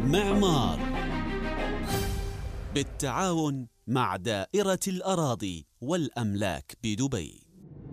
معمار بالتعاون مع دائرة الأراضي والأملاك بدبي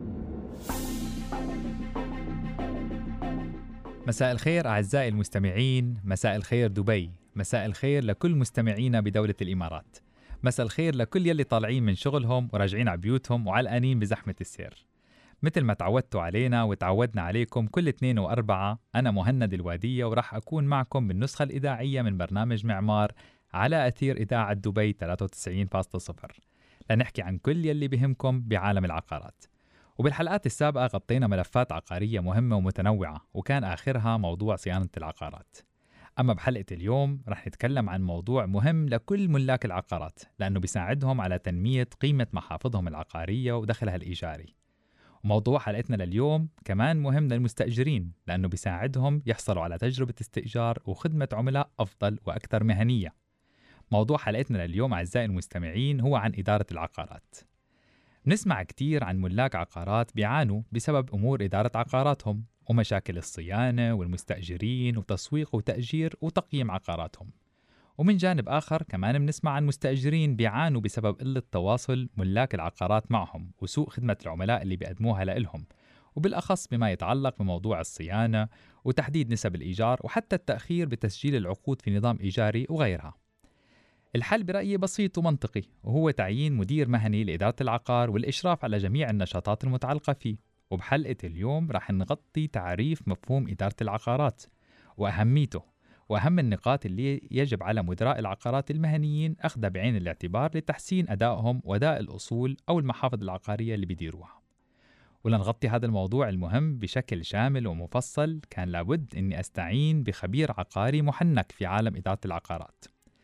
مساء الخير أعزائي المستمعين مساء الخير دبي مساء الخير لكل مستمعينا بدولة الإمارات مساء الخير لكل يلي طالعين من شغلهم وراجعين على بيوتهم وعلقانين بزحمة السير مثل ما تعودتوا علينا وتعودنا عليكم كل اثنين وأربعة أنا مهند الوادية وراح أكون معكم بالنسخة الإذاعية من برنامج معمار على أثير إذاعة دبي 93.0 لنحكي عن كل يلي بهمكم بعالم العقارات وبالحلقات السابقة غطينا ملفات عقارية مهمة ومتنوعة وكان آخرها موضوع صيانة العقارات أما بحلقة اليوم رح نتكلم عن موضوع مهم لكل ملاك العقارات لأنه بيساعدهم على تنمية قيمة محافظهم العقارية ودخلها الإيجاري وموضوع حلقتنا لليوم كمان مهم للمستأجرين لأنه بيساعدهم يحصلوا على تجربة استئجار وخدمة عملاء أفضل وأكثر مهنية موضوع حلقتنا لليوم أعزائي المستمعين هو عن إدارة العقارات نسمع كتير عن ملاك عقارات بيعانوا بسبب أمور إدارة عقاراتهم ومشاكل الصيانة والمستأجرين وتسويق وتأجير وتقييم عقاراتهم ومن جانب آخر كمان بنسمع عن مستأجرين بيعانوا بسبب قلة تواصل ملاك العقارات معهم وسوء خدمة العملاء اللي بيقدموها لإلهم وبالأخص بما يتعلق بموضوع الصيانة وتحديد نسب الإيجار وحتى التأخير بتسجيل العقود في نظام إيجاري وغيرها الحل برأيي بسيط ومنطقي وهو تعيين مدير مهني لإدارة العقار والإشراف على جميع النشاطات المتعلقة فيه وبحلقة اليوم رح نغطي تعريف مفهوم إدارة العقارات وأهميته وأهم النقاط اللي يجب على مدراء العقارات المهنيين أخذها بعين الاعتبار لتحسين أدائهم وأداء الأصول أو المحافظ العقارية اللي بيديروها ولنغطي هذا الموضوع المهم بشكل شامل ومفصل كان لابد أني أستعين بخبير عقاري محنك في عالم إدارة العقارات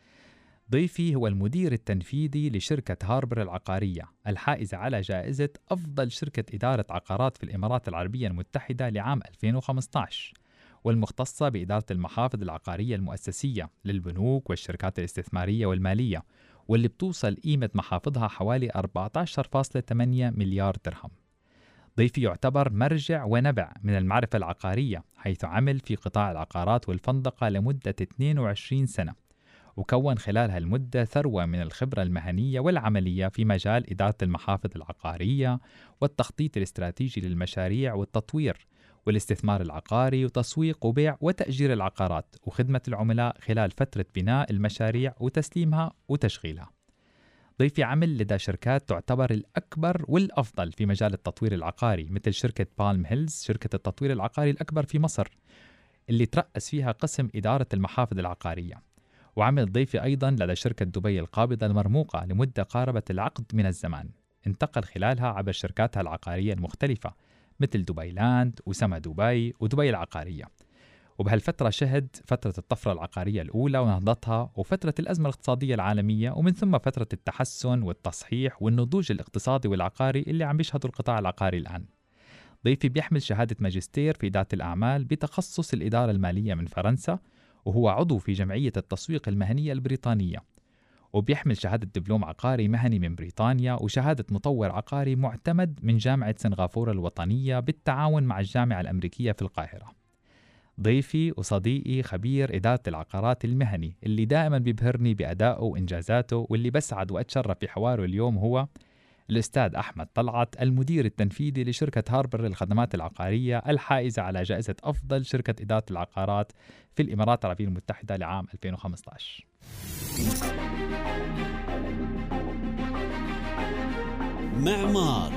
ضيفي هو المدير التنفيذي لشركة هاربر العقارية الحائزة على جائزة أفضل شركة إدارة عقارات في الإمارات العربية المتحدة لعام 2015 والمختصة بإدارة المحافظ العقارية المؤسسية للبنوك والشركات الاستثمارية والمالية واللي بتوصل قيمة محافظها حوالي 14.8 مليار درهم ضيفي يعتبر مرجع ونبع من المعرفة العقارية حيث عمل في قطاع العقارات والفندقة لمدة 22 سنة وكون خلال هالمدة ثروة من الخبرة المهنية والعملية في مجال إدارة المحافظ العقارية والتخطيط الاستراتيجي للمشاريع والتطوير والاستثمار العقاري وتسويق وبيع وتأجير العقارات وخدمة العملاء خلال فترة بناء المشاريع وتسليمها وتشغيلها. ضيفي عمل لدى شركات تعتبر الأكبر والأفضل في مجال التطوير العقاري مثل شركة بالم هيلز شركة التطوير العقاري الأكبر في مصر اللي ترأس فيها قسم إدارة المحافظ العقارية وعمل ضيفي أيضا لدى شركة دبي القابضة المرموقة لمدة قاربت العقد من الزمان انتقل خلالها عبر شركاتها العقارية المختلفة مثل دبي لاند وسما دبي ودبي العقارية وبهالفترة شهد فترة الطفرة العقارية الأولى ونهضتها وفترة الأزمة الاقتصادية العالمية ومن ثم فترة التحسن والتصحيح والنضوج الاقتصادي والعقاري اللي عم بيشهده القطاع العقاري الآن ضيفي بيحمل شهادة ماجستير في إدارة الأعمال بتخصص الإدارة المالية من فرنسا وهو عضو في جمعية التسويق المهنية البريطانية وبيحمل شهادة دبلوم عقاري مهني من بريطانيا وشهادة مطور عقاري معتمد من جامعة سنغافورة الوطنية بالتعاون مع الجامعة الأمريكية في القاهرة ضيفي وصديقي خبير إدارة العقارات المهني اللي دائما بيبهرني بأدائه وإنجازاته واللي بسعد وأتشرف في حواره اليوم هو الأستاذ أحمد طلعت المدير التنفيذي لشركة هاربر للخدمات العقارية الحائزة على جائزة أفضل شركة إدارة العقارات في الإمارات العربية المتحدة لعام 2015 معمار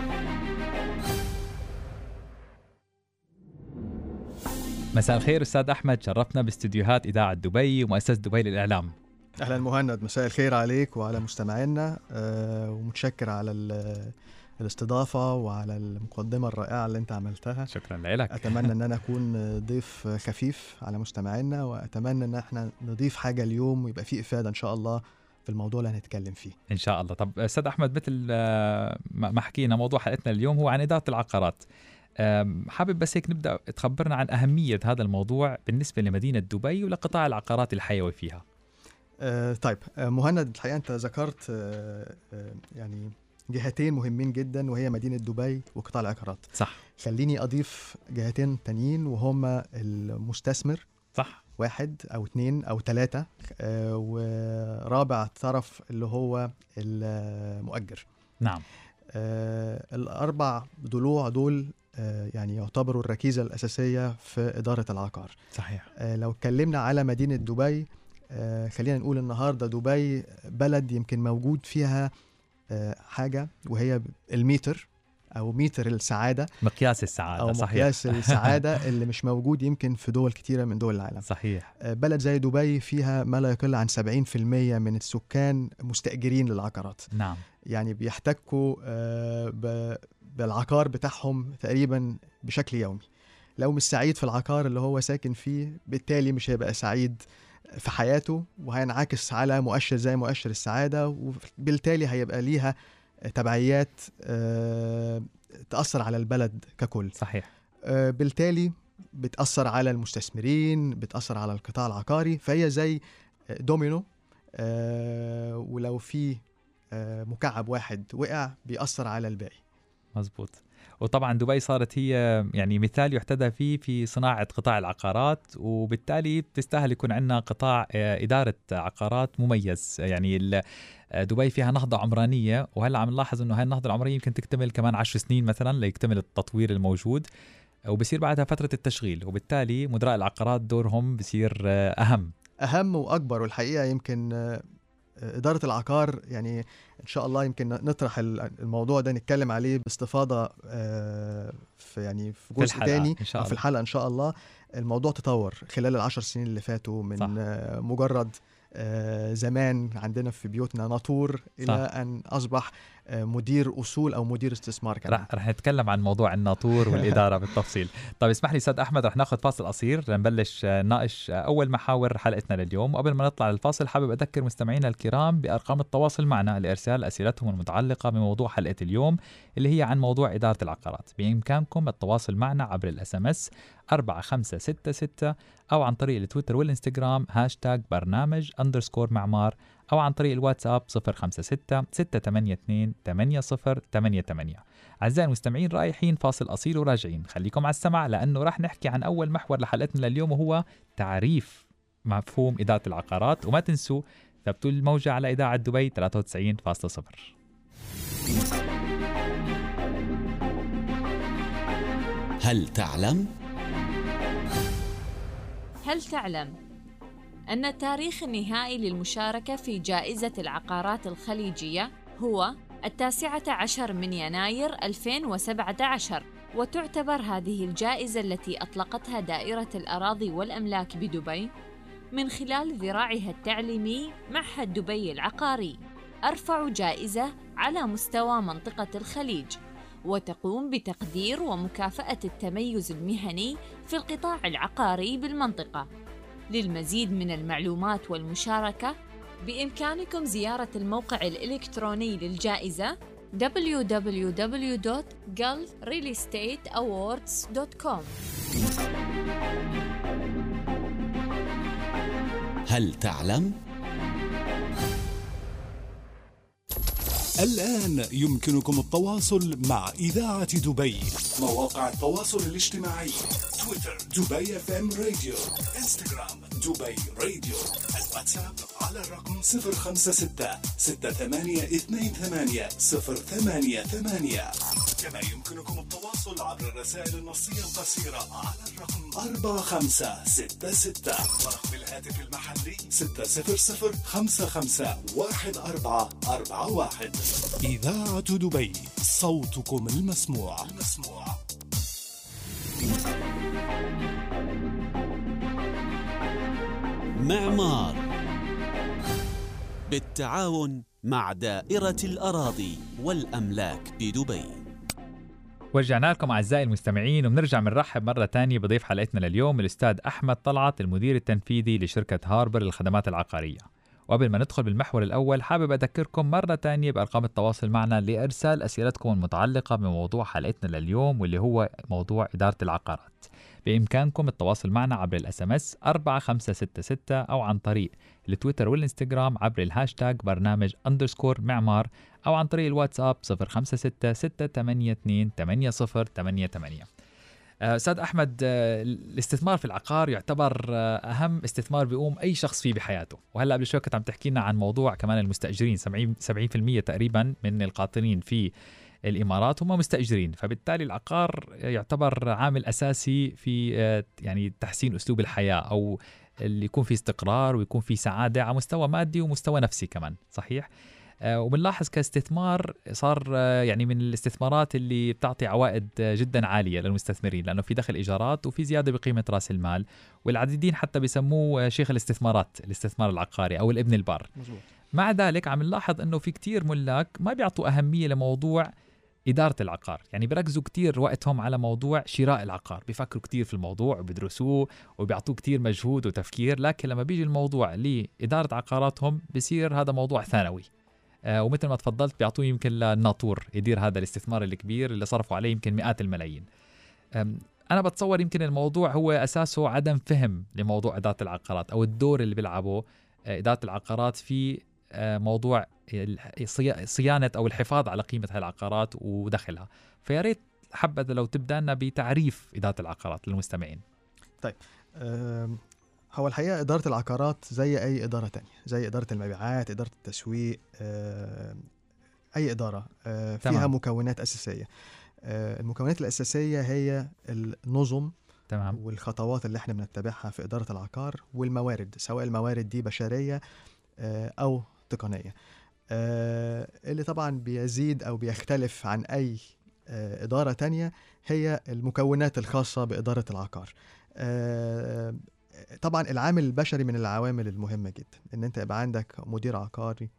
مساء الخير استاذ احمد شرفنا باستديوهات اذاعه دبي ومؤسسه دبي للاعلام اهلا مهند مساء الخير عليك وعلى مستمعينا أه ومتشكر على الاستضافة وعلى المقدمة الرائعة اللي انت عملتها شكرا لك اتمنى ان انا اكون ضيف خفيف على مستمعينا واتمنى ان احنا نضيف حاجة اليوم ويبقى فيه افادة ان شاء الله في الموضوع اللي هنتكلم فيه ان شاء الله طب استاذ احمد مثل ما حكينا موضوع حلقتنا اليوم هو عن اداره العقارات حابب بس هيك نبدا تخبرنا عن اهميه هذا الموضوع بالنسبه لمدينه دبي ولقطاع العقارات الحيوي فيها آه طيب آه مهند الحقيقه انت ذكرت آه آه يعني جهتين مهمين جدا وهي مدينه دبي وقطاع العقارات صح خليني اضيف جهتين تانيين وهما المستثمر صح واحد او اتنين او تلاتة آه، ورابع طرف اللي هو المؤجر نعم آه، الاربع ضلوع دول آه، يعني يعتبروا الركيزه الاساسيه في اداره العقار صحيح آه، لو اتكلمنا على مدينه دبي آه، خلينا نقول النهارده دبي بلد يمكن موجود فيها آه، حاجه وهي الميتر او ميتر السعاده مقياس السعاده او صحيح مقياس السعاده اللي مش موجود يمكن في دول كتيره من دول العالم صحيح آه، بلد زي دبي فيها ما لا يقل عن 70% من السكان مستاجرين للعقارات نعم يعني بيحتكوا آه، ب- بالعقار بتاعهم تقريبا بشكل يومي لو مش سعيد في العقار اللي هو ساكن فيه بالتالي مش هيبقى سعيد في حياته وهينعكس على مؤشر زي مؤشر السعادة وبالتالي هيبقى ليها تبعيات آه، تأثر على البلد ككل صحيح آه، بالتالي بتأثر على المستثمرين بتأثر على القطاع العقاري فهي زي دومينو آه، ولو في آه، مكعب واحد وقع بيأثر على الباقي مزبوط وطبعا دبي صارت هي يعني مثال يحتذى فيه في صناعة قطاع العقارات وبالتالي بتستاهل يكون عندنا قطاع آه، إدارة عقارات مميز يعني ال- آه، دبي فيها نهضة عمرانية وهلا عم نلاحظ انه هاي النهضة العمرانية يمكن تكتمل كمان عشر سنين مثلا ليكتمل التطوير الموجود وبصير بعدها فترة التشغيل وبالتالي مدراء العقارات دورهم بصير آه، أهم أهم وأكبر والحقيقة يمكن آه، إدارة العقار يعني إن شاء الله يمكن نطرح ال- الموضوع ده نتكلم عليه باستفاضة آه، في يعني في في جزء الحلقة تاني إن شاء أو في الله الحلقة إن شاء الله الموضوع تطور خلال العشر سنين اللي فاتوا من صح. آه، مجرد آه، زمان عندنا في بيوتنا ناطور إلى صح. أن أصبح آه، مدير أصول أو مدير استثمار كمان رح رح نتكلم عن موضوع الناطور والاداره بالتفصيل طيب اسمح لي استاذ احمد رح ناخذ فاصل قصير لنبلش آه، نناقش آه، اول محاور حلقتنا لليوم وقبل ما نطلع للفاصل حابب اذكر مستمعينا الكرام بارقام التواصل معنا لارسال اسئلتهم المتعلقه بموضوع حلقه اليوم اللي هي عن موضوع اداره العقارات بامكانكم التواصل معنا عبر الاس ام اس 4566 او عن طريق التويتر والانستغرام هاشتاج برنامج اندرسكور معمار او عن طريق الواتساب 056 682 8088 أعزائي المستمعين رايحين فاصل أصيل وراجعين خليكم على السمع لأنه راح نحكي عن أول محور لحلقتنا لليوم وهو تعريف مفهوم إدارة العقارات وما تنسوا ثبتوا الموجة على إذاعة دبي 93.0 هل تعلم؟ هل تعلم أن التاريخ النهائي للمشاركة في جائزة العقارات الخليجية هو التاسعة عشر من يناير 2017 وتعتبر هذه الجائزة التي أطلقتها دائرة الأراضي والأملاك بدبي من خلال ذراعها التعليمي معهد دبي العقاري أرفع جائزة على مستوى منطقة الخليج وتقوم بتقدير ومكافأة التميز المهني في القطاع العقاري بالمنطقة. للمزيد من المعلومات والمشاركة بإمكانكم زيارة الموقع الإلكتروني للجائزة www.gulfrealestateawards.com هل تعلم؟ الآن يمكنكم التواصل مع إذاعة دبي مواقع التواصل الاجتماعي تويتر دبي اف ام راديو انستغرام دبي راديو الواتساب على الرقم 056 6828 088 كما يمكنكم التواصل عبر الرسائل النصية القصيرة على الرقم 4566 ورقم الهاتف المحلي 600 55 1441 إذاعة دبي صوتكم المسموع المسموع معمار بالتعاون مع دائرة الأراضي والأملاك بدبي ورجعنا لكم أعزائي المستمعين وبنرجع بنرحب مرة تانية بضيف حلقتنا لليوم الأستاذ أحمد طلعت المدير التنفيذي لشركة هاربر للخدمات العقارية وقبل ما ندخل بالمحور الأول حابب أذكركم مرة تانية بأرقام التواصل معنا لإرسال أسئلتكم المتعلقة بموضوع حلقتنا لليوم واللي هو موضوع إدارة العقارات بإمكانكم التواصل معنا عبر الاس ام اس 4566 أو عن طريق التويتر والإنستغرام عبر الهاشتاج برنامج أندرسكور معمار أو عن طريق الواتساب 056 682 8088 آه، استاذ احمد آه، الاستثمار في العقار يعتبر آه، اهم استثمار بيقوم اي شخص فيه بحياته وهلا قبل شوي كنت عم تحكي لنا عن موضوع كمان المستاجرين 70 70% تقريبا من القاطنين في الامارات هم مستاجرين فبالتالي العقار يعتبر عامل اساسي في آه، يعني تحسين اسلوب الحياه او اللي يكون في استقرار ويكون في سعاده على مستوى مادي ومستوى نفسي كمان صحيح آه، وبنلاحظ كاستثمار صار آه، يعني من الاستثمارات اللي بتعطي عوائد آه، جدا عاليه للمستثمرين لانه في دخل ايجارات وفي زياده بقيمه راس المال والعديدين حتى بيسموه آه، شيخ الاستثمارات الاستثمار العقاري او الابن البار مظبوط مع ذلك عم نلاحظ انه في كتير ملاك ما بيعطوا اهميه لموضوع إدارة العقار يعني بيركزوا كتير وقتهم على موضوع شراء العقار بيفكروا كتير في الموضوع وبيدرسوه وبيعطوه كتير مجهود وتفكير لكن لما بيجي الموضوع لإدارة عقاراتهم بصير هذا موضوع ثانوي آه ومثل ما تفضلت بيعطوه يمكن للناطور يدير هذا الاستثمار الكبير اللي صرفوا عليه يمكن مئات الملايين أم، أنا بتصور يمكن الموضوع هو أساسه عدم فهم لموضوع إدارة العقارات أو الدور اللي بيلعبه آه، إدارة العقارات في آه، موضوع الح- صيا- صيانة أو الحفاظ على قيمة هاي العقارات ودخلها فيا ريت حبذا لو تبدأ لنا بتعريف إدارة العقارات للمستمعين آم، هو الحقيقة إدارة العقارات زي أي إدارة تانية زي إدارة المبيعات إدارة التسويق آم، أي إدارة آه، فيها تمام. مكونات أساسية آه، المكونات الأساسية هي النظم تمام والخطوات اللي احنا بنتبعها في إدارة العقار والموارد سواء الموارد دي بشرية آه، أو تقنية آه، اللي طبعا بيزيد أو بيختلف عن أي آه، إدارة تانية هي المكونات الخاصة بإدارة العقار آه، طبعا العامل البشري من العوامل المهمة جدا إن أنت يبقى عندك مدير عقاري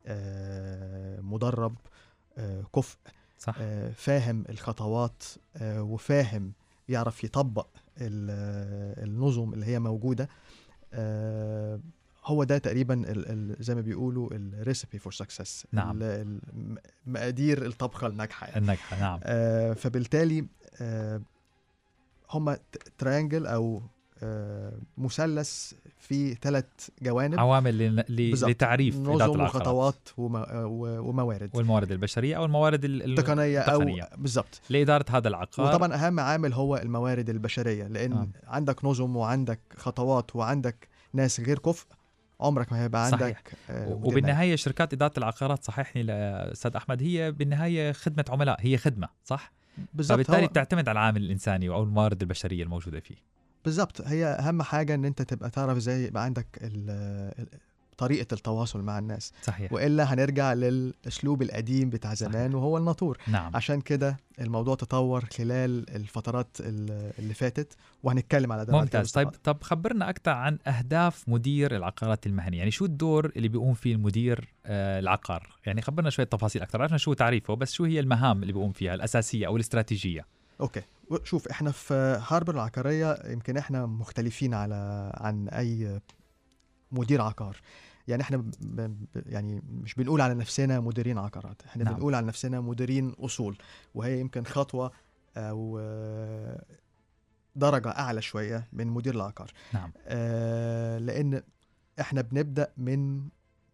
آه، مدرب آه، كفء صح آه، فاهم الخطوات آه، وفاهم يعرف يطبق ال- آه، النظم اللي هي موجودة آه، هو ده تقريبا ال- ال- زي ما بيقولوا الريسبي فور سكسس نعم. مقادير الطبخة الناجحة يعني. النجحة نعم آه، فبالتالي آه، هما تريانجل او آه، مثلث في ثلاث جوانب عوامل ل- ل- بالظبط. لتعريف إدارة نظم العقارات وخطوات وما- و- وموارد والموارد البشرية أو الموارد ال- ال- تقنيه او التقنية. بالظبط لإدارة هذا العقار وطبعا اهم عامل هو الموارد البشريه لان آه. آه. عندك نظم وعندك خطوات وعندك ناس غير كفء عمرك ما هيبقى صحيح. عندك آه، مدير ناجح. وبالنهاية شركات إدارة العقارات صححني لأستاذ أحمد هي بالنهاية خدمة عملاء هي خدمة صح؟ بالظبط فبالتالي هو- بتعتمد على العامل الإنساني أو الموارد البشرية الموجودة فيه بالظبط هي اهم حاجه ان انت تبقى تعرف ازاي يبقى عندك ال- ال- طريقه التواصل مع الناس صحيح والا هنرجع للاسلوب القديم بتاع زمان صحيح. وهو الناطور نعم عشان كده الموضوع تطور خلال الفترات ال- اللي فاتت وهنتكلم على ده بعد كده ممتاز طيب باستفاضة. طب خبرنا أكثر عن أهداف مدير العقارات المهنية يعني شو الدور اللي بيقوم فيه المدير آه العقار يعني خبرنا شوية تفاصيل أكثر عرفنا شو تعريفه بس شو هي المهام اللي بيقوم فيها الأساسية أو الاستراتيجية اوكي شوف احنا في هاربر العقاريه يمكن احنا مختلفين على عن اي مدير عقار يعني احنا ب... ب... يعني مش بنقول على نفسنا مديرين عقارات احنا نعم. نعم. بنقول على نفسنا مديرين اصول وهي يمكن خطوه او آه، درجه اعلى شويه من مدير العقار نعم آه، لان احنا بنبدا من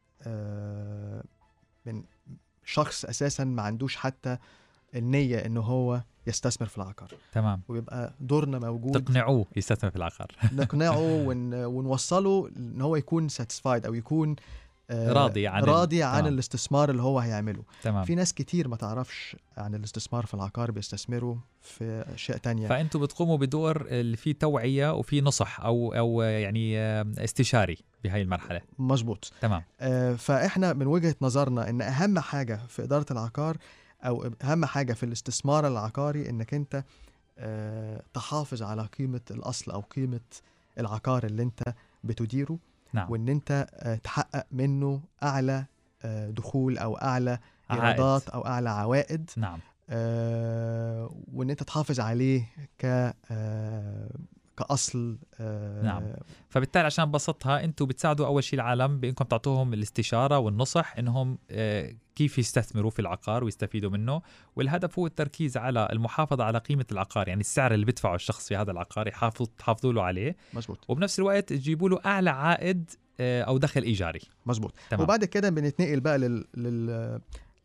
آه، من شخص اساسا ما عندوش حتى النيه ان هو يستثمر في العقار تمام وبيبقى دورنا موجود تقنعوه يستثمر في العقار نقنعه ون ونوصله ان هو يكون ساتيسفايد او يكون آه، راضي عن ال- راضي عن تمام. الاستثمار اللي هو هيعمله تمام في ناس كتير ما تعرفش عن الاستثمار في العقار بيستثمروا في اشياء تانية فانتم بتقوموا بدور اللي فيه توعيه وفي نصح او او يعني آه، استشاري بهاي المرحله مظبوط تمام آه، فاحنا من وجهه نظرنا ان اهم حاجه في اداره العقار او اهم حاجه في الاستثمار العقاري انك انت آه، تحافظ على قيمه الاصل او قيمه العقار اللي انت بتديره نعم وان انت آه، تحقق منه اعلى آه، دخول او اعلى عائد. ايرادات او اعلى عوائد نعم آه، وان انت تحافظ عليه ك آه، كاصل آه، نعم. فبالتالي عشان بسطها انتم بتساعدوا اول شيء العالم بانكم تعطوهم الاستشاره والنصح انهم آه، كيف يستثمروا في العقار ويستفيدوا منه والهدف هو التركيز على المحافظه على قيمه العقار يعني السعر اللي بدفعه الشخص في هذا العقار يحافظ تحافظوا له عليه مظبوط وبنفس الوقت تجيبوا له اعلى عائد آه، او دخل ايجاري مظبوط تمام وبعد كده بنتنقل بقى لل... لل...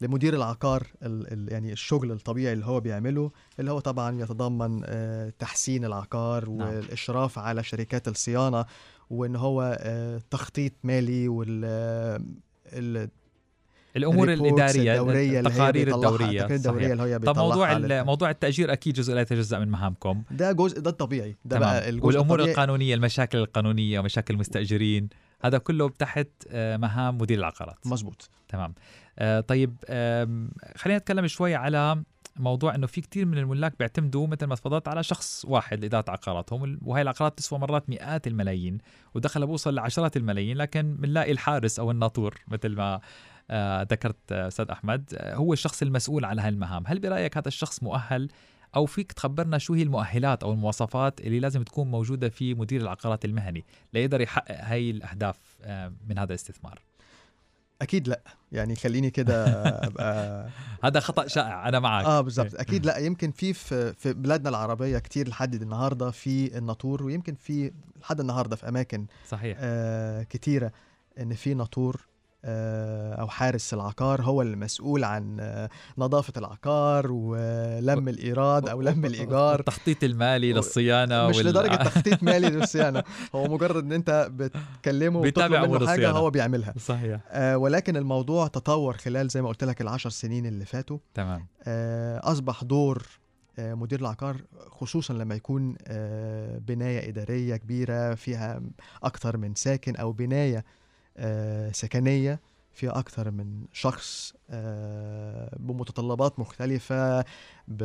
لمدير العقار ال ال يعني الشغل الطبيعي اللي هو بيعمله اللي هو طبعا يتضمن آه، تحسين العقار نعم. والاشراف على شركات الصيانه وان هو آه، تخطيط مالي وال آه، ال- الامور الريبورتس الاداريه الدوريه اللي هي التقارير بيطلعها- الدوريه التقارير صحيح. الدوريه اللي هي طب بيطلعها موضوع لل- ال- موضوع التاجير اكيد جزء لا يتجزا من مهامكم ده جزء ده الطبيعي ده تمام. بقى الجزء والامور الطبيعي القانونيه المشاكل القانونيه ومشاكل المستاجرين هذا كله تحت آه، مهام مدير العقارات مظبوط تمام آه، طيب آم، خلينا نتكلم شوي على موضوع انه في كثير من الملاك بيعتمدوا مثل ما تفضلت على شخص واحد لاداره عقاراتهم وهي العقارات تسوى مرات مئات الملايين ودخلها بوصل لعشرات الملايين لكن بنلاقي الحارس او الناطور مثل ما آه، ذكرت آه، استاذ احمد آه، هو الشخص المسؤول عن هاي المهام هل برايك هذا الشخص مؤهل او فيك تخبرنا شو هي المؤهلات او المواصفات اللي لازم تكون موجوده في مدير العقارات المهني ليقدر يحقق هاي الاهداف آه، من هذا الاستثمار اكيد لا يعني خليني كده ابقى هذا خطا شائع انا معك اه بالظبط اكيد لا يمكن في في في بلادنا العربيه كتير لحد النهارده في الناطور ويمكن في لحد النهارده في اماكن صحيح آه كتيره ان في ناطور آه او حارس العقار هو المسؤول عن آه نظافه العقار ولم الايراد او لم الايجار التخطيط المالي للصيانه مش وال- لدرجه تخطيط مالي للصيانه هو مجرد ان انت بتكلمه بيتابع وتطلب أمور منه حاجه الصيانة. هو بيعملها صحيح آه ولكن الموضوع تطور خلال زي ما قلت لك العشر سنين اللي فاتوا تمام آه، أصبح دور آه، مدير العقار خصوصا لما يكون آه، بناية إدارية كبيرة فيها أكثر من ساكن أو بناية آه، سكنية فيها أكثر من شخص آه، بمتطلبات مختلفة ب...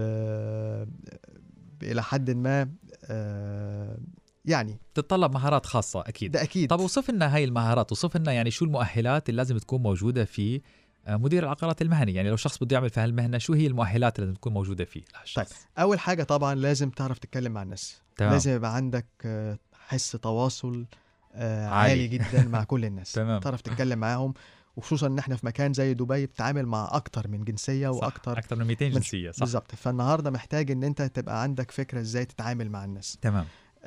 ب- إلى حد ما آه، يعني تتطلب مهارات خاصه اكيد ده أكيد طب وصف لنا هاي المهارات وصف لنا يعني شو المؤهلات اللي لازم تكون موجوده في آه، مدير العقارات المهني يعني لو شخص بده يعمل في هالمهنه شو هي المؤهلات اللي لازم تكون موجوده فيه لهالشخص؟ أول حاجة طبعا لازم تعرف تتكلم مع الناس تمام. لازم يبقى عندك آه، حس تواصل آه، عالي. عالي جدا مع كل الناس تمام. تعرف تتكلم معاهم وخصوصا ان احنا في مكان زي دبي بتتعامل مع اكتر من جنسيه صح. واكتر اكثر من 200 جنسيه صح بالظبط فالنهارده محتاج ان انت تبقى عندك فكره ازاي تتعامل مع الناس تمام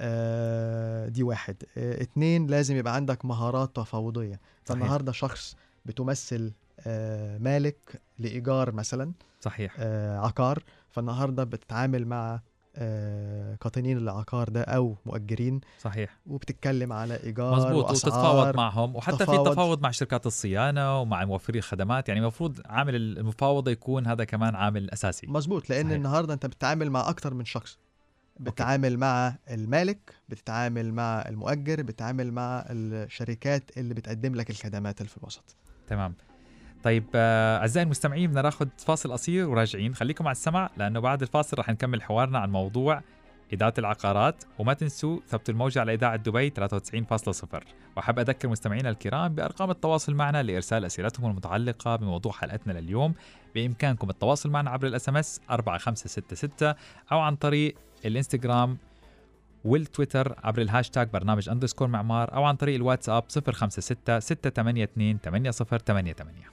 آه دي واحد آه اتنين لازم يبقى عندك مهارات تفاوضيه فالنهارده شخص بتمثل آه مالك لايجار مثلا صحيح آه عقار فالنهارده بتتعامل مع آه قاطنين العقار ده او مؤجرين صحيح وبتتكلم على ايجار مزبوط واسعار وتتفاوض معهم وحتى في تفاوض. تفاوض مع شركات الصيانه ومع موفري الخدمات يعني المفروض عامل المفاوضه يكون هذا كمان عامل اساسي مظبوط لان صحيح. صحيح. النهارده انت بتتعامل مع اكتر من شخص بتتعامل مع المالك بتتعامل مع المؤجر بتتعامل مع الشركات اللي بتقدم لك الخدمات اللي في الوسط تمام طيب آه، اعزائي المستمعين بدنا ناخذ فاصل قصير وراجعين خليكم على السمع لانه بعد الفاصل رح نكمل حوارنا عن موضوع إدارة العقارات وما تنسوا ثبتوا الموجة على إذاعة دبي 93.0 وأحب أذكر مستمعينا الكرام بأرقام التواصل معنا لإرسال أسئلتهم المتعلقة بموضوع حلقتنا لليوم بإمكانكم التواصل معنا عبر الأس ام اس 4566 أو عن طريق الإنستغرام والتويتر عبر الهاشتاج برنامج أندرسكور معمار أو عن طريق الواتساب 056 682 8088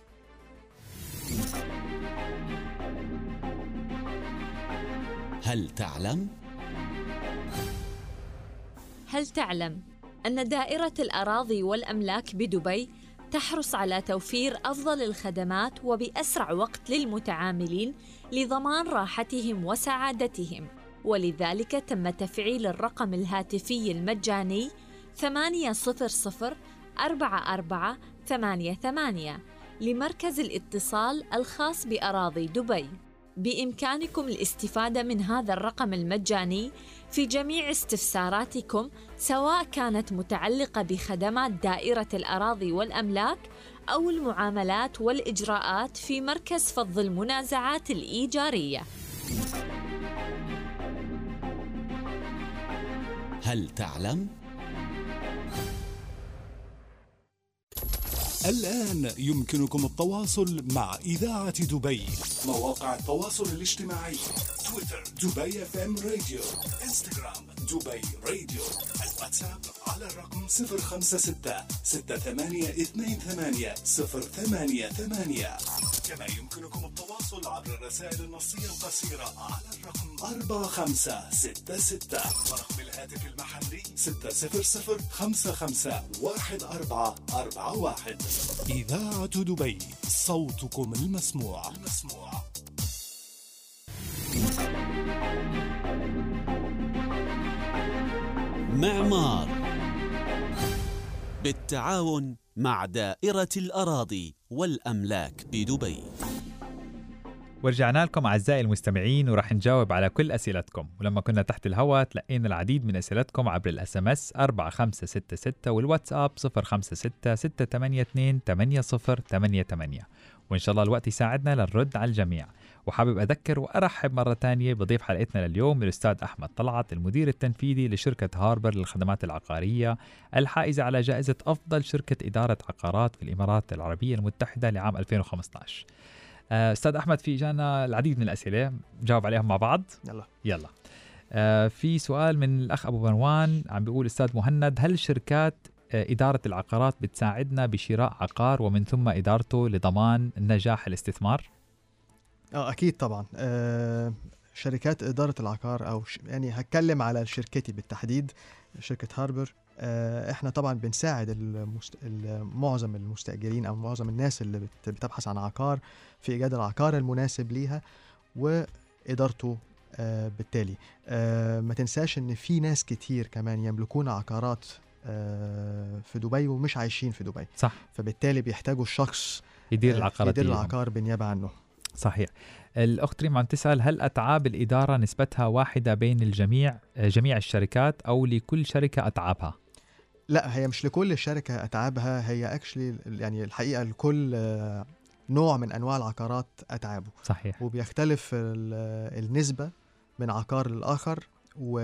هل تعلم؟ هل تعلم أن دائرة الأراضي والأملاك بدبي تحرص على توفير أفضل الخدمات وبأسرع وقت للمتعاملين لضمان راحتهم وسعادتهم ولذلك تم تفعيل الرقم الهاتفي المجاني 800 44 88 لمركز الاتصال الخاص بأراضي دبي بإمكانكم الاستفادة من هذا الرقم المجاني في جميع استفساراتكم سواء كانت متعلقة بخدمات دائرة الأراضي والأملاك أو المعاملات والإجراءات في مركز فض المنازعات الإيجارية. هل تعلم؟ الآن يمكنكم التواصل مع إذاعة دبي مواقع التواصل الاجتماعي تويتر دبي اف ام راديو انستغرام دبي راديو الواتساب على الرقم 056 6828 088 كما يمكنكم التواصل عبر الرسائل النصية القصيرة على الرقم 4566 ورقم الهاتف الهاتف المحلي 600 55 1441 إذاعة دبي صوتكم المسموع المسموع معمار بالتعاون مع دائرة الأراضي والأملاك بدبي ورجعنا لكم أعزائي المستمعين ورح نجاوب على كل أسئلتكم ولما كنا تحت الهواء تلقينا العديد من أسئلتكم عبر الاس ام اس 4566 والواتساب 056 682 8088 وإن شاء الله الوقت يساعدنا لنرد على الجميع وحابب أذكر وأرحب مرة تانية بضيف حلقتنا لليوم الأستاذ أحمد طلعت المدير التنفيذي لشركة هاربر للخدمات العقارية الحائزة على جائزة أفضل شركة إدارة عقارات في الإمارات العربية المتحدة لعام 2015 آه، أستاذ أحمد في جانا العديد من الأسئلة نجاوب عليهم مع بعض يلا يلا آه، في سؤال من الأخ أبو مروان عم بيقول أستاذ مهند هل شركات آه، إدارة العقارات بتساعدنا بشراء عقار ومن ثم إدارته لضمان نجاح الاستثمار؟ اه اكيد طبعا آه شركات اداره العقار او ش... يعني هتكلم على شركتي بالتحديد شركه هاربر آه احنا طبعا بنساعد المست... ال- معظم المستاجرين او معظم الناس اللي بت... بتبحث عن عقار في ايجاد العقار المناسب ليها وادارته آه بالتالي آه ما تنساش ان في ناس كتير كمان يملكون عقارات آه في دبي ومش عايشين في دبي صح فبالتالي بيحتاجوا الشخص يدير آه، العقارات يدير ليهم. العقار بالنيابه عنه صحيح الأخت ريم عم تسأل هل أتعاب الإدارة نسبتها واحدة بين الجميع آه، جميع الشركات أو لكل شركة أتعابها؟ لا هي مش لكل شركة أتعابها هي اكشلي يعني الحقيقة لكل آه، نوع من أنواع العقارات أتعابه صحيح وبيختلف ال- النسبة من عقار للآخر و...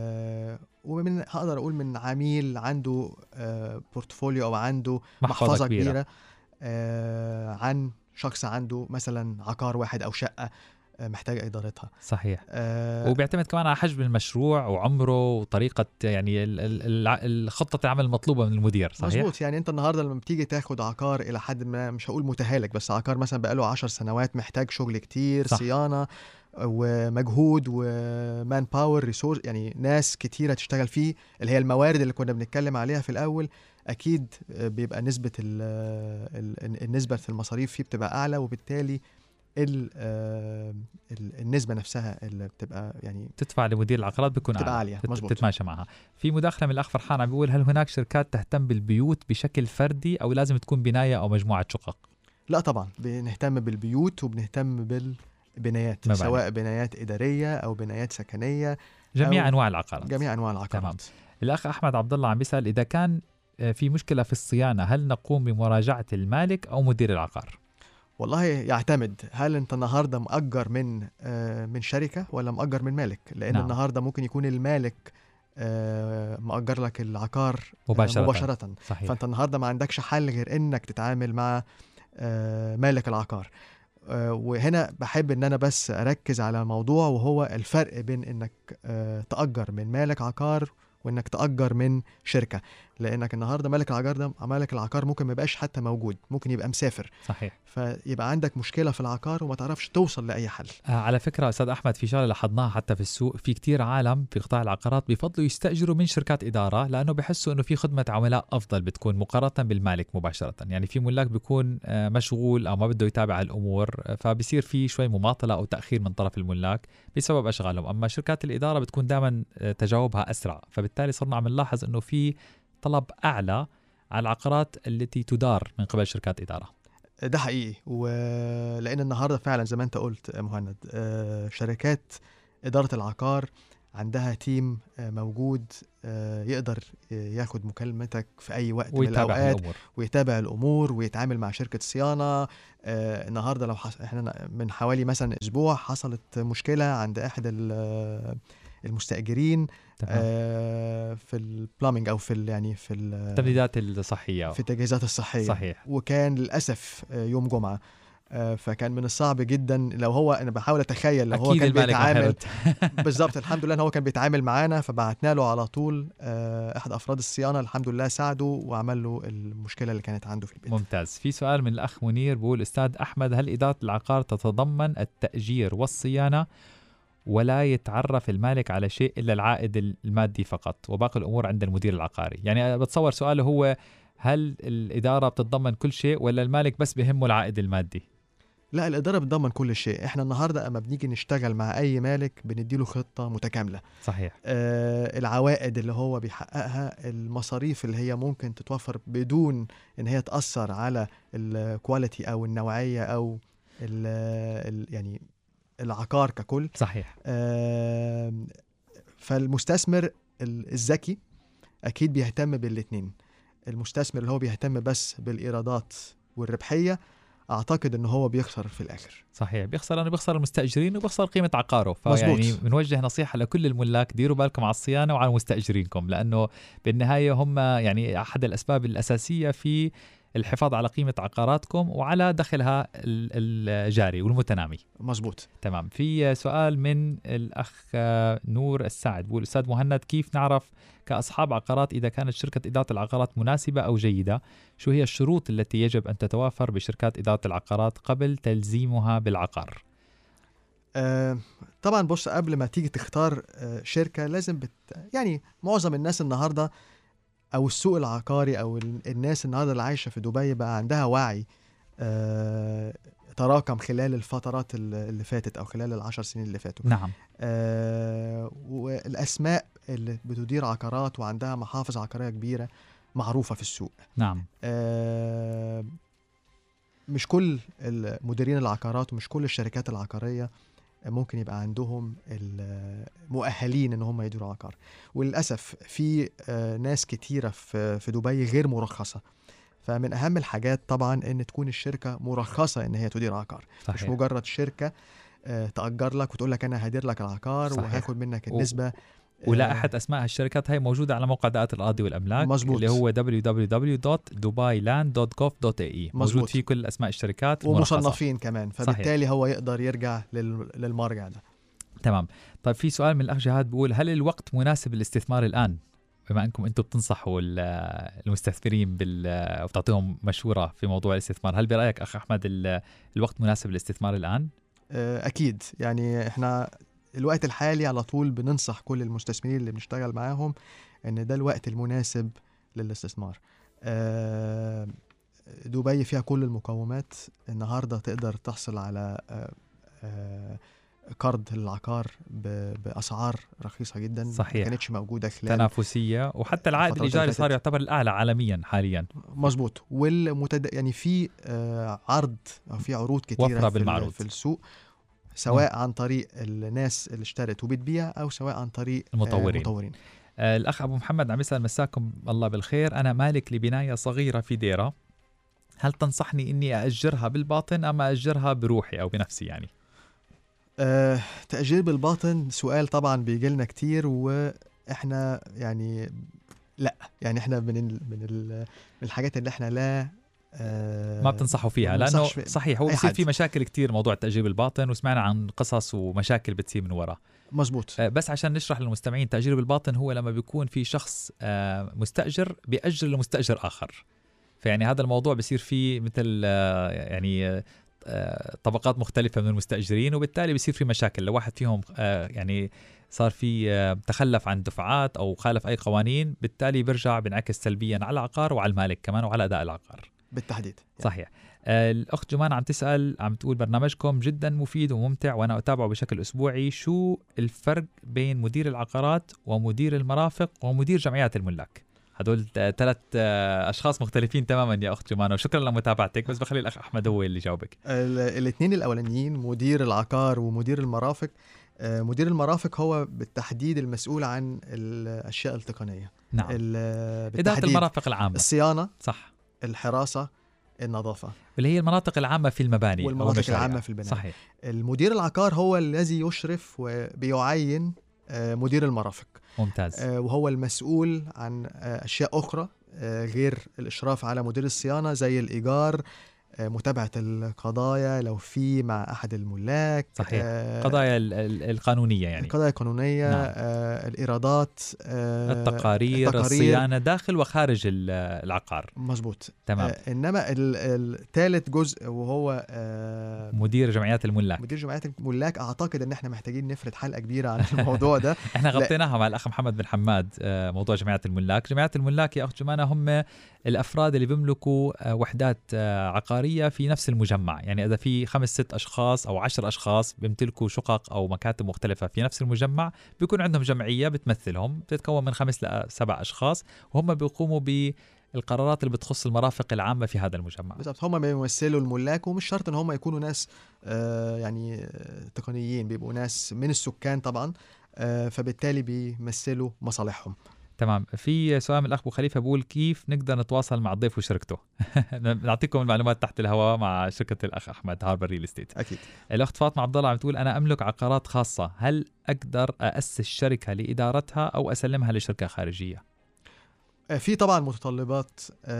ومن هقدر أقول من عميل عنده آه، بورتفوليو أو عنده محفظة, محفظة كبيرة, كبيرة آه، عن شخص عنده مثلا عقار واحد أو شقة آه، محتاج إدارتها صحيح آه، وبيعتمد كمان على حجم المشروع وعمره وطريقة يعني ال- ال- الع- الخطة العمل المطلوبة من المدير صحيح؟ مظبوط يعني انت النهارده لما بتيجي تاخد عقار الى حد ما مش هقول متهالك بس عقار مثلا بقاله 10 سنوات محتاج شغل كتير صح. صح. صيانه ومجهود ومان باور ريسورس يعني ناس كتيره تشتغل فيه اللي هي الموارد اللي كنا بنتكلم عليها في الاول اكيد بيبقى نسبه ال ال النسبه في المصاريف فيه بتبقى اعلى وبالتالي ال ال النسبه نفسها اللي بتبقى يعني تدفع لمدير العقارات بيكون بتبقى أعلى. عالية، تت- مظبوط. تتماشى معها في مداخلة من الأخ فرحان عم بيقول هل هناك شركات تهتم بالبيوت بشكل فردي أو لازم تكون بناية أو مجموعة شقق؟ لا طبعا بنهتم بالبيوت وبنهتم بالبنايات مباني. سواء بنايات إدارية أو بنايات سكنية جميع أو أنواع العقارات جميع أنواع العقارات الأخ أحمد عبد الله عم بيسأل إذا كان آه، في مشكلة في الصيانة هل نقوم بمراجعة المالك أو مدير العقار؟ والله يعتمد هل أنت النهاردة مأجر من آه، من شركة ولا مأجر من مالك لأن نعم. نعم. النهاردة ممكن يكون المالك آه، مأجر لك العقار آه، مباشرة. مباشرة صحيح فأنت النهاردة ما عندكش حل غير إنك تتعامل مع آه، مالك العقار آه، وهنا بحب ان انا بس اركز على موضوع وهو الفرق بين انك آه، تأجر من مالك عقار وانك تأجر من شركة لانك النهارده مالك العقار ده مالك العقار ممكن ما يبقاش حتى موجود ممكن يبقى مسافر صحيح فيبقى عندك مشكلة في العقار وما تعرفش توصل لأي حل آه على فكرة أستاذ أحمد في شغلة لاحظناها حتى في السوق في كتير عالم في قطاع العقارات بيفضلوا يستأجروا من شركات إدارة لأنه بحسوا إنه في خدمة عملاء أفضل بتكون مقارنة بالمالك مباشرة يعني في ملاك بيكون آه، مشغول أو ما بده يتابع الأمور آه، فبصير في شوي مماطلة أو تأخير من طرف الملاك بسبب أشغالهم أما شركات الإدارة بتكون دائما تجاوبها أسرع فبالتالي صرنا عم نلاحظ إنه في طلب أعلى على العقارات التي تدار من قبل شركات إدارة ده حقيقي ولأن النهارده فعلا زي ما أنت قلت يا مهند آه، شركات إدارة العقار عندها تيم آه، موجود آه، يقدر ياخد مكالمتك في أي وقت من ويتابع الأوقات الأمور ويتابع الامور ويتعامل مع شركه صيانه آه النهارده لو حص... احنا من حوالي مثلا اسبوع حصلت مشكله عند احد ال- المستاجرين تمام. آه في البلامينج او في ال... يعني في ال... التمديدات الصحية في التجهيزات الصحيه صحيح وكان للاسف آه، يوم جمعه آه، فكان من الصعب جدا لو هو انا بحاول اتخيل لو هو أكيد كان المالك ما بيتعامل حيرد. بالظبط الحمد لله ان هو كان بيتعامل معانا فبعتنا له على طول آه، احد افراد الصيانه الحمد لله ساعده وعمل له المشكله اللي كانت عنده في البيت ممتاز في سؤال من الأخ منير بيقول أستاذ أحمد هل إدارة العقار تتضمن التأجير والصيانة ولا يتعرف المالك على شيء الا العائد المادي فقط وباقي الامور عند المدير العقاري يعني بتصور سؤاله هو هل الاداره بتتضمن كل شيء ولا المالك بس بهمه العائد المادي لا الاداره بتضمن كل شيء احنا النهارده اما بنيجي نشتغل مع اي مالك بنديله خطه متكامله صحيح آه العوائد اللي هو بيحققها المصاريف اللي هي ممكن تتوفر بدون ان هي تاثر على الكواليتي او النوعيه او ال ال يعني العقار ككل صحيح آه فالمستثمر ال- الذكي اكيد بيهتم بالاثنين المستثمر اللي هو بيهتم بس بالايرادات والربحيه اعتقد ان هو بيخسر في الاخر صحيح بيخسر لانه بيخسر المستاجرين وبيخسر قيمه عقاره مظبوط. فيعني بنوجه نصيحه لكل الملاك ديروا بالكم على الصيانه وعلى مستاجرينكم لانه بالنهايه هم يعني احد الاسباب الاساسيه في الحفاظ على قيمه عقاراتكم وعلى دخلها ال- الجاري والمتنامي مظبوط تمام في سؤال من الاخ نور السعد بيقول استاذ مهند كيف نعرف كاصحاب عقارات اذا كانت شركه اداره العقارات مناسبه او جيده شو هي الشروط التي يجب ان تتوافر بشركات اداره العقارات قبل تلزيمها بالعقار آه طبعا بص قبل ما تيجي تختار آه شركه لازم بت يعني معظم الناس النهارده او السوق العقاري او ال- الناس النهارده اللي عايشه في دبي بقى عندها وعي آه تراكم خلال الفترات ال- اللي فاتت او خلال العشر سنين اللي فاتوا نعم آه والاسماء اللي بتدير عقارات وعندها محافظ عقاريه كبيره معروفه في السوق نعم آه، مش كل مديرين العقارات ومش كل الشركات العقارية ممكن يبقى عندهم المؤهلين ان هم يديروا عقار وللاسف في آه، ناس كتيره في في دبي غير مرخصه فمن اهم الحاجات طبعا ان تكون الشركه مرخصه ان هي تدير عقار مش صحيح مجرد شركه آه، تأجر لك وتقول لك انا هدير لك العقار صحيح. وهاخد منك و- النسبه ولائحة أسماء هالشركات هي موجودة على موقع دائرة الأراضي والأملاك مظبوط. اللي هو www.dubailand.gov.ae موجود مظبوط. فيه كل أسماء الشركات المرخصة. ومصنفين كمان فبالتالي هو يقدر يرجع لل- للمرجع ده تمام طيب في سؤال من الأخ جهاد بيقول هل الوقت مناسب للاستثمار الآن بما أنكم أنتم بتنصحوا ال- المستثمرين بال وبتعطيهم مشورة في موضوع الاستثمار هل برأيك أخ أحمد ال- الوقت مناسب للاستثمار الآن؟ آه، اكيد يعني احنا الوقت الحالي على طول بننصح كل المستثمرين اللي بنشتغل معاهم ان ده الوقت المناسب للاستثمار آه، دبي فيها كل المقومات النهارده تقدر تحصل على آه، آه، قرض للعقار ب- باسعار رخيصه جدا صحيح. ما كانتش موجوده خلال تنافسية وحتى العائد الفترات الإيجاري اللي صار فاتت. يعتبر الأعلى عالميا حاليا مظبوط والمتد... يعني في آه، عرض او في عروض كتيره وفرة في, ال- بالمعروض. في السوق سواء عن طريق الناس اللي اشترت وبتبيع او سواء عن طريق آه، المطورين. المطورين آه، الأخ أبو محمد عم يسأل مساكم الله بالخير أنا مالك لبناية صغيرة في ديرة هل تنصحني إني أأجرها بالباطن أم أأجرها بروحي أو بنفسي يعني آه، تأجير بالباطن سؤال طبعا بيجي لنا كتير واحنا يعني لا يعني احنا من ال... من, ال... من الحاجات اللي احنا لا آه، ما بتنصحوا فيها ما لأنه بننصحش في- صحيح هو أي بصير حد. في مشاكل كتير موضوع التأجير بالباطن وسمعنا عن قصص ومشاكل بتصير من وراء مظبوط آه، بس عشان نشرح للمستمعين التأجير بالباطن هو لما بيكون في شخص آه، مستأجر بيأجر لمستأجر آخر فيعني هذا الموضوع بصير فيه مثل آه، يعني آه، آه، طبقات مختلفة من المستأجرين وبالتالي بصير في مشاكل لو واحد فيهم آه، يعني صار في آه، تخلف عن دفعات أو خالف أي قوانين بالتالي بيرجع بينعكس سلبيا على العقار وعلى المالك كمان وعلى أداء العقار بالتحديد يعني صحيح آه، الأخت جمان عم تسأل عم تقول برنامجكم جدا مفيد وممتع وأنا أتابعه بشكل أسبوعي شو الفرق بين مدير العقارات ومدير المرافق ومدير جمعيات الملاك هدول ثلاث أشخاص مختلفين تماما يا أخت جمان وشكرا لمتابعتك بس بخلي الأخ أحمد هو اللي يجاوبك الاثنين الاولانيين مدير العقار ومدير المرافق آه، مدير المرافق هو بالتحديد المسؤول عن الاشياء التقنيه نعم ال- إدارة بالتحديد المرافق العامة الصيانه صح الحراسه النظافه اللي هي المناطق العامة في المباني أو والمناطق المشاريع. العامة في البناء. صحيح المدير العقار هو الذي يشرف وبيعين آه، مدير المرافق ممتاز آه، وهو المسؤول عن آه، اشياء اخرى آه، غير الاشراف على مدير الصيانه زي الايجار آه، متابعه القضايا لو في مع احد الملاك صحيح. آه، قضايا ال- ال- القانونيه يعني القضايا القانونيه نعم. آه، الايرادات آه، التقارير, التقارير الصيانه داخل وخارج ال- العقار مظبوط تمام آه، انما الثالث جزء وهو آه، مدير جمعيات الملاك مدير جمعيات الملاك اعتقد ان احنا محتاجين نفرد حلقه كبيره عن الموضوع ده احنا لا. غطيناها مع الاخ محمد بن حماد آه، موضوع جمعيات الملاك جمعيات الملاك يا اخت جمانه هم الافراد اللي بيملكوا آه، وحدات آه، عقاريه في نفس المجمع يعني اذا في خمس ست اشخاص او عشر اشخاص بيمتلكوا شقق او مكاتب مختلفه في نفس المجمع بيكون عندهم جمعيه بتمثلهم بتتكون من خمس لسبع اشخاص وهم بيقوموا بالقرارات اللي بتخص المرافق العامه في هذا المجمع بالظبط هم بيمثلوا الملاك ومش شرط ان هم يكونوا ناس آه، يعني آه، تقنيين بيبقوا ناس من السكان طبعا آه، فبالتالي بيمثلوا مصالحهم تمام في سؤال من الاخ ابو خليفه بيقول كيف نقدر نتواصل مع الضيف وشركته نعطيكم المعلومات تحت الهواء مع شركه الاخ احمد هاربر ريل استيت اكيد الاخت فاطمه عبد الله عم تقول انا املك عقارات خاصه هل اقدر اسس شركه لادارتها او اسلمها لشركه خارجيه آه، في طبعا متطلبات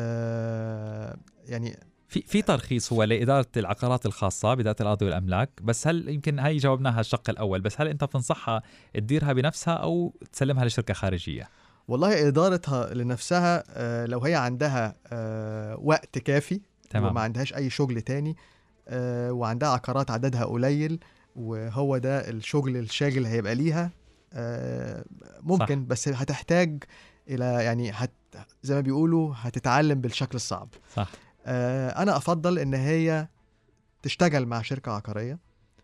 آه، يعني في في ترخيص هو لاداره العقارات الخاصه بذات الاراضي والاملاك بس هل يمكن هي جاوبناها الشق الاول بس هل انت بتنصحها تديرها بنفسها او تسلمها لشركه خارجيه والله ادارتها لنفسها آه، لو هي عندها آه، وقت كافي تمام. وما عندهاش اي شغل تاني آه، وعندها عقارات عددها قليل وهو ده الشغل الشاغل اللي هيبقى ليها آه، ممكن صح. بس هتحتاج الى يعني هت زي ما بيقولوا هتتعلم بالشكل الصعب صح آه، انا افضل ان هي تشتغل مع شركه عقاريه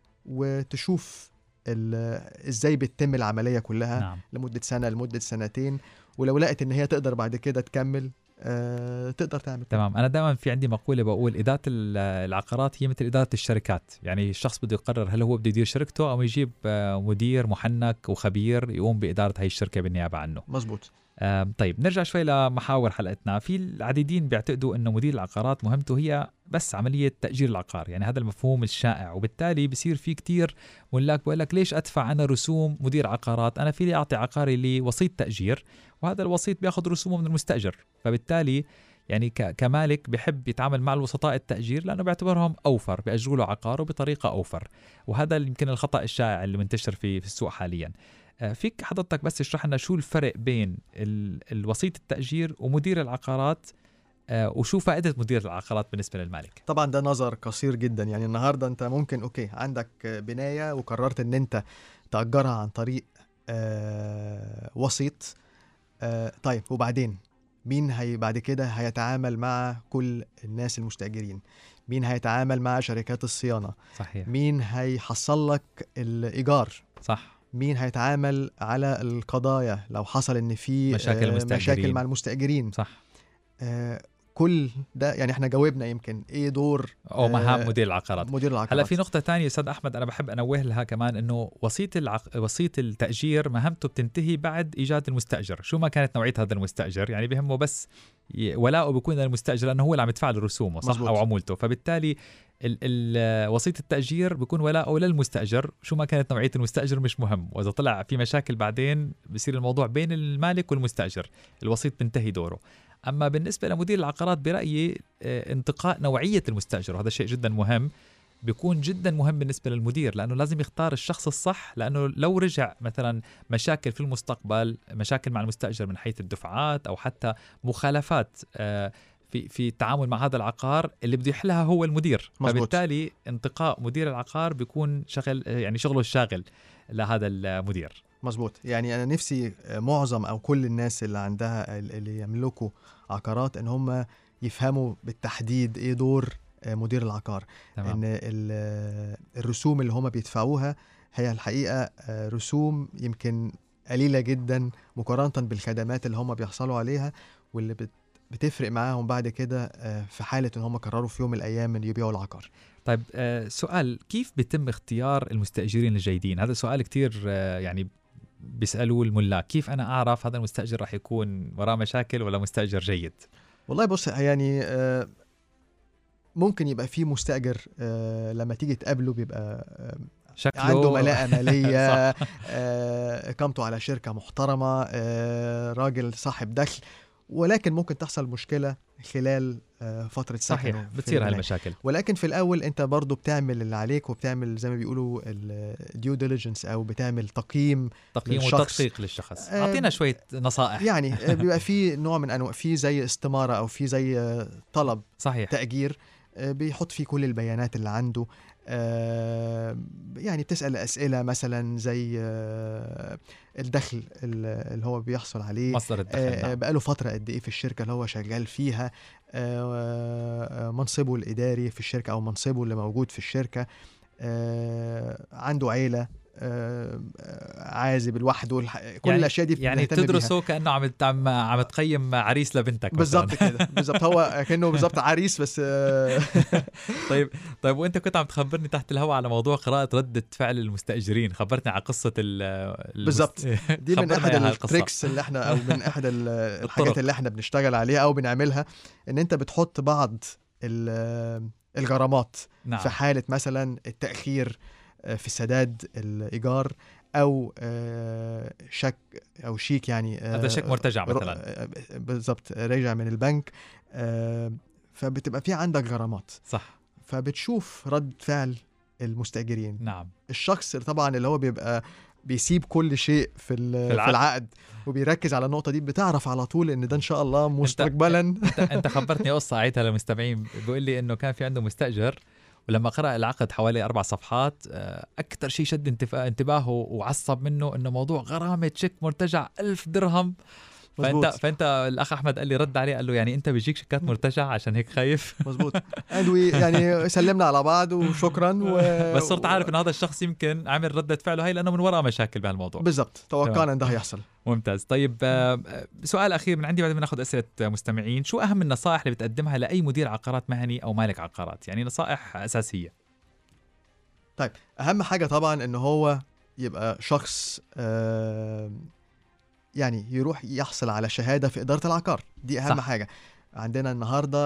وتشوف ال- ازاي بتتم العمليه كلها نعم لمده سنه لمده سنتين ولو لقت ان هي تقدر بعد كده تكمل آه، تقدر تعمل كده. تمام انا دائما في عندي مقوله بقول اداره ال- العقارات هي مثل اداره الشركات يعني الشخص بده يقرر هل هو بده يدير شركته او يجيب آه، مدير محنك وخبير يقوم باداره هي الشركه بالنيابه عنه مظبوط آم، طيب نرجع شوي لمحاور حلقتنا في العديدين بيعتقدوا انه مدير العقارات مهمته هي بس عمليه تاجير العقار يعني هذا المفهوم الشائع وبالتالي بصير في كتير ملاك بقول لك ليش ادفع انا رسوم مدير عقارات انا فيني اعطي عقاري لوسيط تاجير وهذا الوسيط بياخذ رسومه من المستاجر فبالتالي يعني ك- كمالك بحب يتعامل مع الوسطاء التأجير لأنه بيعتبرهم أوفر بيأجروا له عقاره بطريقة أوفر وهذا اللي يمكن الخطأ الشائع اللي منتشر في في السوق حاليا آه، فيك حضرتك بس تشرح لنا شو الفرق بين ال- الوسيط التأجير ومدير العقارات آه، وشو فائدة مدير العقارات بالنسبة للمالك طبعا ده نظر قصير جدا يعني النهارده انت ممكن اوكي عندك بنايه وقررت ان انت تاجرها عن طريق آه وسيط آه طيب وبعدين مين هي بعد كده هيتعامل مع كل الناس المستاجرين مين هيتعامل مع شركات الصيانه صحيح مين هيحصل لك الايجار صح مين هيتعامل على القضايا لو حصل ان في مشاكل آه، المستأجرين. مشاكل مع المستاجرين صح آه كل ده يعني احنا جاوبنا يمكن ايه دور أو مهام آه، مدير العقارات مدير العقارات هلا في نقطة تانية أستاذ أحمد أنا بحب أنوه لها كمان إنه وسيط العق... وسيط التأجير مهمته بتنتهي بعد إيجاد المستأجر، شو ما كانت نوعية هذا المستأجر، يعني بهمه بس ي... ولاؤه بيكون للمستأجر لأنه هو اللي عم يدفع له رسومه صح مزبوط. أو عمولته، فبالتالي ال... ال... وسيط التأجير بيكون ولاؤه للمستأجر، شو ما كانت نوعية المستأجر مش مهم، وإذا طلع في مشاكل بعدين بصير الموضوع بين المالك والمستأجر، الوسيط بينتهي دوره. اما بالنسبه لمدير العقارات برايي آه، انتقاء نوعيه المستاجر وهذا شيء جدا مهم بيكون جدا مهم بالنسبه للمدير لانه لازم يختار الشخص الصح لانه لو رجع مثلا مشاكل في المستقبل مشاكل مع المستاجر من حيث الدفعات او حتى مخالفات آه، في في التعامل مع هذا العقار اللي بده يحلها هو المدير مزبوط. فبالتالي انتقاء مدير العقار بيكون شغل يعني شغله الشاغل لهذا المدير مظبوط يعني انا نفسي معظم او كل الناس اللي عندها اللي يملكوا عقارات ان هم يفهموا بالتحديد ايه دور مدير العقار تمام ان ال- الرسوم اللي هم بيدفعوها هي الحقيقه رسوم يمكن قليله جدا مقارنه بالخدمات اللي هم بيحصلوا عليها واللي بت بتفرق معاهم بعد كده آه، في حاله ان هم قرروا في يوم من الايام ان يبيعوا العقار طيب آه، سؤال كيف بيتم اختيار المستأجرين الجيدين هذا سؤال كتير آه، يعني بيسألوه الملاك كيف أنا أعرف هذا المستأجر راح يكون وراه مشاكل ولا مستأجر جيد والله بص يعني آه، ممكن يبقى في مستأجر آه، لما تيجي تقابله بيبقى آه، شكله عنده ملاءة مالية صح. آه، إقامته على شركة محترمة آه، راجل صاحب دخل ولكن ممكن تحصل مشكلة خلال آه، فتره صحيح سكنه في بتصير البناية. هالمشاكل ولكن في الاول انت برضو بتعمل اللي عليك وبتعمل زي ما بيقولوا الديو ديليجنس او بتعمل تقييم تقييم للشخص. وتدقيق للشخص آه، اعطينا شويه نصائح يعني آه، بيبقى في نوع من انواع في زي استماره او في زي آه، طلب صحيح تاجير آه، بيحط فيه كل البيانات اللي عنده آه، يعني بتسال اسئله مثلا زي آه، الدخل ال- اللي هو بيحصل عليه مصدر الدخل آه، نعم. بقاله فترة قد إيه في الشركة اللي هو شغال فيها آه، آه، منصبه الإداري في الشركة أو منصبه اللي موجود في الشركة آه، عنده عيلة آه، آه، عازب لوحده الح- كل يعني- الأشياء دي يعني بنهتم بيها. بتدرسه كانه عم عم عم تقيم عريس لبنتك مثلاً. بالظبط كده بالظبط هو كأنه بالظبط عريس بس آه، طيب طيب وانت كنت عم تخبرني تحت الهواء على موضوع قراءه رده فعل المستاجرين خبرتني على قصه ال المست- بالظبط. دي من خبرنا احد إياها القصة. التريكس اللي احنا او من احد ال- الطرق. الحاجات اللي احنا بنشتغل عليها او بنعملها ان انت بتحط بعض ال- الغرامات نعم في حالة مثلا التأخير آه، في سداد الإيجار أو آه، شك أو شيك يعني آه، هذا شيك مرتجع ر- مثلاً. آه، بالظبط راجع من البنك آه، فبتبقى في عندك غرامات صح فبتشوف رد فعل المستأجرين نعم الشخص طبعا اللي هو بيبقى بيسيب كل شيء في, ال- في العقد. في العقد وبيركز على النقطة دي بتعرف على طول إن ده إن شاء الله مستقبلا انت انت خبرتني قصه عيدها للمستمعين بيقول لي انه كان في عنده مستاجر ولما قرأ العقد حوالي أربع صفحات آه، أكثر شيء شد انتفا- انتباهه وعصب منه إنه موضوع غرامة تشيك مرتجع ألف درهم فأنت مظبوط فأنت الأخ أحمد قال لي رد عليه قال له يعني أنت بيجيك شيكات مرتجعة عشان هيك خايف مظبوط and we يعني سلمنا على بعض وشكرا و... بس صرت عارف إنه هذا الشخص يمكن عمل ردة فعله هي لأنه من وراء مشاكل بهالموضوع بالضبط توقعنا ان ده هيحصل ممتاز طيب آه، آه، سؤال أخير من عندي بعد ما ناخذ أسئلة مستمعين شو أهم النصائح اللي بتقدمها لأي مدير عقارات مهني أو مالك عقارات يعني نصائح أساسية اهم حاجه طبعا ان هو يبقى شخص آه، يعني يروح يحصل على شهاده في اداره العقار دي اهم صح. صح. حاجه عندنا النهارده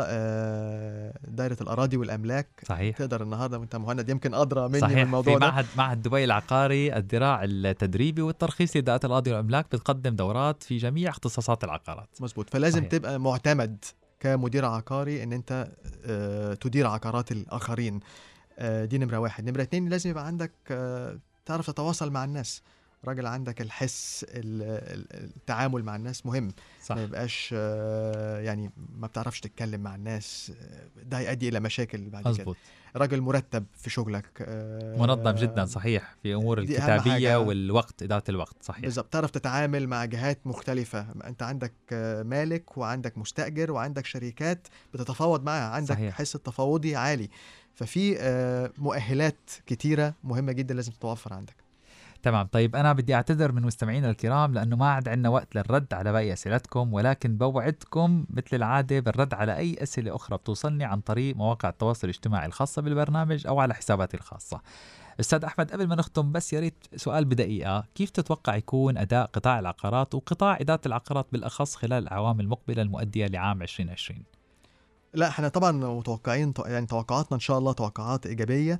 آه، دائره الاراضي والاملاك صحيح تقدر النهارده وانت مهند يمكن ادرى مني صحيح من الموضوع في ده معهد معهد دبي العقاري الذراع التدريبي والترخيص لإدارة الأراضي والأملاك بتقدم دورات في جميع اختصاصات العقارات مظبوط فلازم صحيح. صحيح. تبقى معتمد كمدير عقاري ان انت آه، تدير عقارات الاخرين آه، دي نمره واحد نمره اتنين لازم يبقى عندك آه، تعرف تتواصل مع الناس راجل عندك الحس ال- ال- التعامل مع الناس مهم صح ما يبقاش آه، يعني ما بتعرفش تتكلم مع الناس آه، ده هيؤدي الى مشاكل بعد كده مزبوط راجل مرتب في شغلك آه، منظم جدا صحيح في أمور دي أهم الكتابية حاجة. والوقت إدارة الوقت صحيح بالظبط تعرف تتعامل مع جهات مختلفة انت عندك آه، مالك وعندك مستأجر وعندك شركات بتتفاوض معها عندك صحيح. صحيح. حس التفاوضي عالي ففي آه، مؤهلات كتيرة مهمة جدا لازم تتوفر عندك تمام طيب أنا بدي أعتذر من مستمعينا الكرام لأنه ما عاد عندنا وقت للرد على باقي أسئلتكم ولكن بوعدكم مثل العادة بالرد على أي أسئلة أخرى بتوصلني عن طريق مواقع التواصل الاجتماعي الخاصة بالبرنامج أو على حساباتي الخاصة أستاذ أحمد قبل ما نختم بس يا ريت سؤال بدقيقة كيف تتوقع يكون أداء قطاع العقارات وقطاع إدارة العقارات بالأخص خلال الأعوام المقبلة المؤدية لعام 2020 لا احنا طبعا متوقعين يعني توقعاتنا ان شاء الله توقعات ايجابيه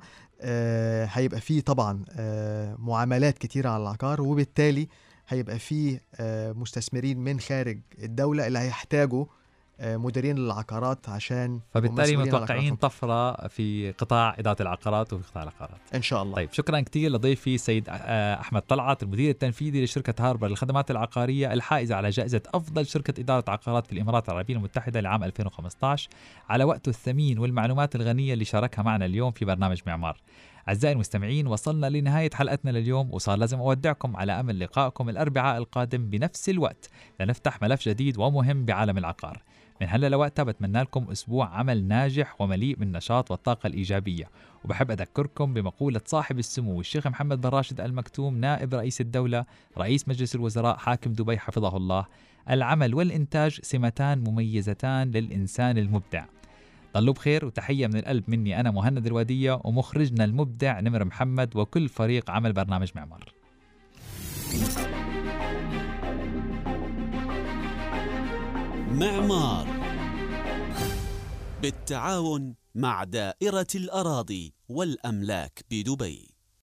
آه هيبقى فيه طبعا آه معاملات كتيره على العقار وبالتالي هيبقى فيه آه مستثمرين من خارج الدوله اللي هيحتاجوا آه مديرين للعقارات عشان فبالتالي يبقوا مسؤولين عن متوقعين عقاراتهم. طفرة في قطاع إدارة العقارات وفي قطاع العقارات ان شاء الله طيب شكرا كثير لضيفي سيد آه، احمد طلعت المدير التنفيذي لشركه هاربر للخدمات العقاريه الحائزه على جائزه افضل شركه اداره عقارات في الامارات العربيه المتحده لعام 2015 على وقته الثمين والمعلومات الغنيه اللي شاركها معنا اليوم في برنامج معمار. اعزائي المستمعين وصلنا لنهايه حلقتنا لليوم وصار لازم اودعكم على امل لقائكم الاربعاء القادم بنفس الوقت لنفتح ملف جديد ومهم بعالم العقار. من هلا لوقتها بتمنى لكم اسبوع عمل ناجح ومليء بالنشاط والطاقه الايجابيه وبحب أذكركم بمقولة صاحب السمو الشيخ محمد بن راشد المكتوم نائب رئيس الدولة رئيس مجلس الوزراء حاكم دبي حفظه الله العمل والإنتاج سمتان مميزتان للإنسان المبدع ضلوا بخير وتحية من القلب مني أنا مهند الودية ومخرجنا المبدع نمر محمد وكل فريق عمل برنامج معمار معمار بالتعاون مع دائرة الأراضي والأملاك بدبي